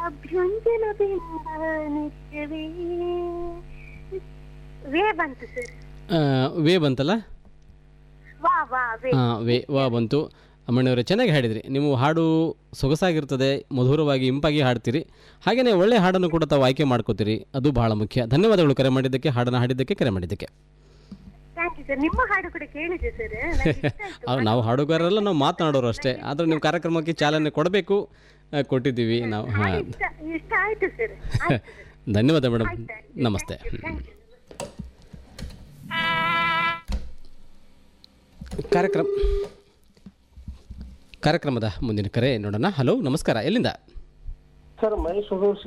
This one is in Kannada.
ಅಭ್ಯಂಜನದಿಂದ ನಿತ್ಯವೇ ವೇ ಬಂತು ಸರ್ ಆ, ವೇ ಬಂತಲ್ಲ ವಾ ವಾ ವೇ ಹಾಂ ವೇ ವಾ ಬಂತು ಅಮ್ಮಣ್ಣವರೇ ಚೆನ್ನಾಗಿ ಹಾಡಿದ್ರಿ ನೀವು ಹಾಡು ಸೊಗಸಾಗಿರ್ತದೆ ಮಧುರವಾಗಿ ಇಂಪಾಗಿ ಹಾಡ್ತೀರಿ ಹಾಗೆಯೇ ಒಳ್ಳೆ ಹಾಡನ್ನು ಕೂಡ ತಾವು ಆಯ್ಕೆ ಮಾಡ್ಕೋತೀರಿ ಅದು ಬಹಳ ಮುಖ್ಯ ಧನ್ಯವಾದಗಳು ಕರೆ ಮಾಡಿದ್ದಕ್ಕೆ ಹಾಡನ್ನು ಹಾಡಿದ್ದಕ್ಕೆ ಕರೆ ಮಾಡಿದ್ದಕ್ಕೆ ಥ್ಯಾಂಕ್ ಯು ಸರ್ ನಿಮ್ಮ ಹಾಡು ಕೂಡ ಕೇಳಿದೆ ಸರ್ ನಂಗೆ ಇಷ್ಟ ಆಯ್ತು ಅವ್ ನಾವು ಹಾಡುಗಾರರೆಲ್ಲ ನಾವು ಮಾತನಾಡೋರು ಅಷ್ಟೇ ಆದರೆ ನೀವು ಕಾರ್ಯಕ್ರಮಕ್ಕೆ ಚಾಲನೆ ಕೊಡಬೇಕು ಆ, ಕೊಟ್ಟಿದ್ದೀವಿ ನಾವು ಹಾಂ ಇಷ್ಟ ಇಷ್ಟ ಆಯ್ತು ಸರ್ ಆಯ್ತು ಸರ್ ಧನ್ಯವಾದ ಮೇಡಮ್ ನಮಸ್ತೆ ಥ್ಯಾಂಕ್ ಯು ಕಾರ್ಯಕ್ರಮ ಕಾರ್ಯಕ್ರಮದ ಮುಂದಿನ ಕರೆ ನೋಡೋಣ ಹಲೋ ನಮಸ್ಕಾರ ಎಲ್ಲಿಂದ ಸರ್ ಮಹೇಶ್